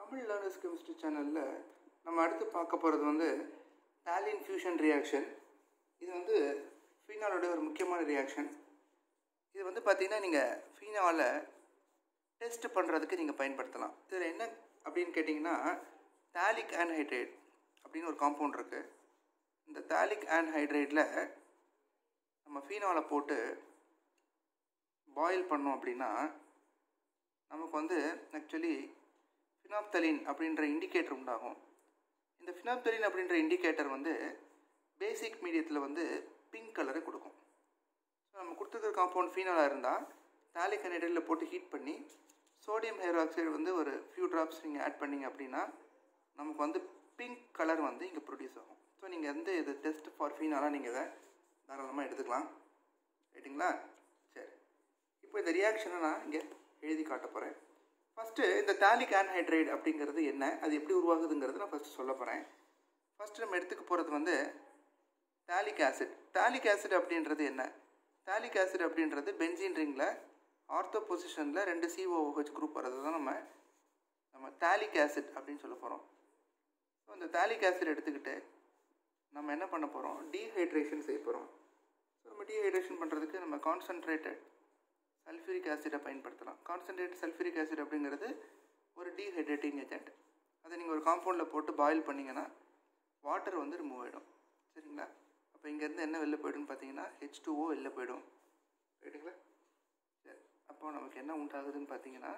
Tamil learners chemistry சேனலில் நம்ம அடுத்து பார்க்க போகிறது வந்து டாலின் ஃபியூஷன் ரியாக்ஷன் இது வந்து ஃபீனாலோட ஒரு முக்கியமான ரியாக்ஷன் இது வந்து பார்த்தீங்கன்னா நீங்கள் ஃபீனாலை டெஸ்ட் பண்ணுறதுக்கு நீங்கள் பயன்படுத்தலாம் இதில் என்ன அப்படின்னு கேட்டிங்கன்னா தாலிக் ஆன்ஹைட்ரேட் அப்படின்னு ஒரு காம்பவுண்ட் இருக்குது இந்த தாலிக் ஆன்ஹைட்ரேட்டில் நம்ம ஃபீனாலை போட்டு பாயில் பண்ணோம் அப்படின்னா நமக்கு வந்து ஆக்சுவலி ஃபினாப்தலின் அப்படின்ற இண்டிகேட்டர் உண்டாகும் இந்த ஃபினாப்தலின் அப்படின்ற இண்டிகேட்டர் வந்து பேசிக் மீடியத்தில் வந்து பிங்க் கலரை கொடுக்கும் ஸோ நம்ம கொடுத்துருக்கிற காம்பவுண்ட் ஃபீனாலாக இருந்தால் தாலிக் அனைடில் போட்டு ஹீட் பண்ணி சோடியம் ஹைட்ராக்சைடு வந்து ஒரு ஃபியூ ட்ராப்ஸ் நீங்கள் ஆட் பண்ணிங்க அப்படின்னா நமக்கு வந்து பிங்க் கலர் வந்து இங்கே ப்ரொடியூஸ் ஆகும் ஸோ நீங்கள் வந்து இது டெஸ்ட் ஃபார் ஃபீனாலாக நீங்கள் இதை தாராளமாக எடுத்துக்கலாம் ரைட்டுங்களா சரி இப்போ இந்த ரியாக்ஷனை நான் இங்கே எழுதி காட்ட போகிறேன் ஃபஸ்ட்டு இந்த தாலிக் ஆன்ஹைட்ரைடு அப்படிங்கிறது என்ன அது எப்படி உருவாகுதுங்கிறது நான் ஃபஸ்ட்டு சொல்ல போகிறேன் ஃபஸ்ட்டு நம்ம எடுத்துக்க போகிறது வந்து தாலிக் ஆசிட் தாலிக் ஆசிட் அப்படின்றது என்ன தாலிக் ஆசிட் அப்படின்றது பென்சின் ரிங்கில் ஆர்த்தோ பொசிஷனில் ரெண்டு சிஓஹெச் குரூப் வர்றது தான் நம்ம நம்ம தாலிக் ஆசிட் அப்படின்னு சொல்ல போகிறோம் ஸோ இந்த தாலிக் ஆசிட் எடுத்துக்கிட்டு நம்ம என்ன பண்ண போகிறோம் டீஹைட்ரேஷன் செய்ய போகிறோம் ஸோ நம்ம டீஹைட்ரேஷன் பண்ணுறதுக்கு நம்ம கான்சன்ட்ரேட்டட் சல்ஃபியூரிக் ஆசிடை பயன்படுத்தலாம் கான்சன்ட்ரேட் சல்ஃபியூரிக் ஆசிட் அப்படிங்கிறது ஒரு டீஹைட்ரேட்டிங் ஏஜென்ட் அதை நீங்கள் ஒரு காம்பவுண்டில் போட்டு பாயில் பண்ணிங்கன்னா வாட்டர் வந்து ரிமூவ் ஆகிடும் சரிங்களா அப்போ இங்கேருந்து என்ன வெளில போய்டுன்னு பார்த்தீங்கன்னா ஹெச் டூஓ வெளில போயிடும் ரைட்டுங்களா சரி அப்போ நமக்கு என்ன உண்டாகுதுன்னு பார்த்தீங்கன்னா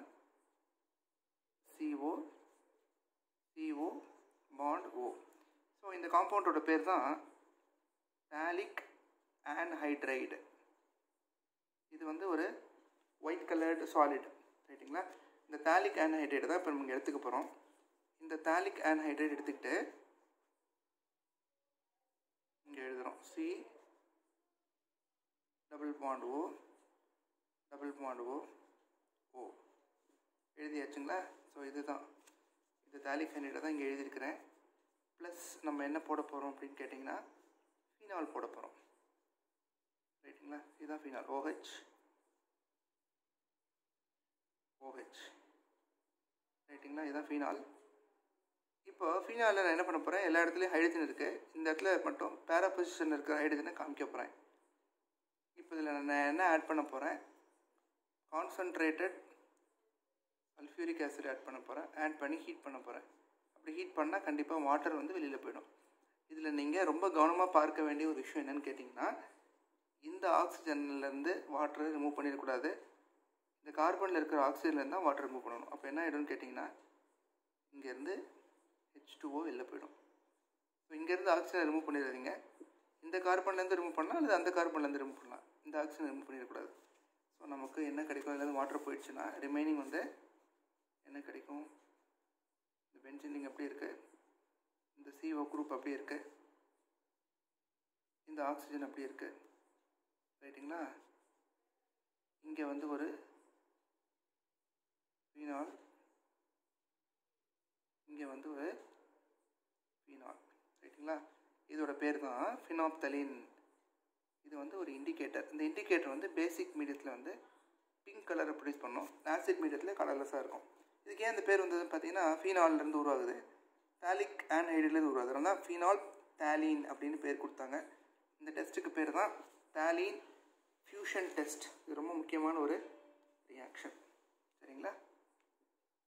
CO CO bond O so இந்த காம்பவுண்டோட பேர் தான் தாலிக் ஆன்ஹைட்ரைடு இது வந்து ஒரு ஒயிட் கலர்டு சாலிட் ரைட்டுங்களா இந்த தாலிக் ஆன்ஹைட்ரேட் தான் இப்போ நம்ம எடுத்துக்க போகிறோம் இந்த தாலிக் ஆன்ஹைட்ரேட் எடுத்துக்கிட்டு இங்கே எழுதுகிறோம் C double bond O double bond O O எழுதியாச்சுங்களா ஸோ இதுதான் இந்த தாலிக் ஆன்ஹைட்ரேட் தான் இங்கே எழுதியிருக்கிறேன் ப்ளஸ் நம்ம என்ன போட போகிறோம் அப்படின்னு கேட்டிங்கன்னா ஃபீனால் போட போகிறோம் ரைட்டுங்களா இதுதான் ஃபீனால் ஓஹெச் ஓஹெச் ரைட்டுங்களா இதுதான் ஃபீனால் இப்போ ஃபீனாலில் நான் என்ன பண்ண போகிறேன் எல்லா இடத்துலையும் ஹைட்ரஜன் இருக்குது இந்த இடத்துல மட்டும் பேரா பொசிஷனில் இருக்கிற ஹைட்ரஜனை காமிக்க போகிறேன் இப்போ இதில் நான் என்ன ஆட் பண்ண போகிறேன் கான்சன்ட்ரேட்டட் சல்ஃபியூரிக் ஆசிட் ஆட் பண்ண போகிறேன் ஆட் பண்ணி ஹீட் பண்ண போகிறேன் அப்படி ஹீட் பண்ணால் கண்டிப்பாக வாட்டர் வந்து வெளியில் போயிடும் இதில் நீங்கள் ரொம்ப கவனமாக பார்க்க வேண்டிய ஒரு விஷயம் என்னென்னு கேட்டிங்கன்னா இந்த ஆக்சிஜன்லேருந்து வாட்டரை ரிமூவ் பண்ணிடக்கூடாது இந்த கார்பனில் இருக்கிற ஆக்சிஜன்லேருந்து தான் வாட்டர் ரிமூவ் பண்ணணும் அப்போ என்ன ஆகிடும்னு கேட்டிங்கன்னா இங்கேருந்து ஹெச் டூஓ வெளில போயிடும் ஸோ இங்கேருந்து ஆக்சிஜனை ரிமூவ் பண்ணிடாதீங்க இந்த கார்பன்லேருந்து ரிமூவ் பண்ணலாம் அல்லது அந்த கார்பன்லேருந்து ரிமூவ் பண்ணலாம் இந்த ஆக்சிஜன் ரிமூவ் பண்ணிடக்கூடாது ஸோ நமக்கு என்ன கிடைக்கும் இதுலேருந்து வாட்டர் போயிடுச்சுன்னா ரிமைனிங் வந்து என்ன கிடைக்கும் இந்த பென்சிலிங் எப்படி இருக்குது இந்த சிஓ குரூப் அப்படியே இருக்குது இந்த ஆக்சிஜன் அப்படி இருக்குது ரைட்டுங்களா இங்கே வந்து ஒரு ஃபீனால் இங்கே வந்து ஒரு ஃபீனால் ரைட்டுங்களா இதோட பேர் தான் ஃபினாப்தலின் இது வந்து ஒரு இண்டிகேட்டர் இந்த இண்டிகேட்டர் வந்து பேசிக் மீடியத்தில் வந்து பிங்க் கலரை ப்ரொடியூஸ் பண்ணோம் ஆசிட் மீடியத்தில் கலர்லெஸ்ஸாக இருக்கும் இதுக்கு ஏன் இந்த பேர் வந்ததுன்னு பார்த்தீங்கன்னா ஃபீனால்லேருந்து உருவாகுது தாலிக் ஆன்ஹைட்லேருந்து உருவாகுது அதனால ஃபீனால் தாலின் அப்படின்னு பேர் கொடுத்தாங்க இந்த டெஸ்ட்டுக்கு பேர் தான் தாலின் ஃபியூஷன் டெஸ்ட் இது ரொம்ப முக்கியமான ஒரு ரியாக்ஷன்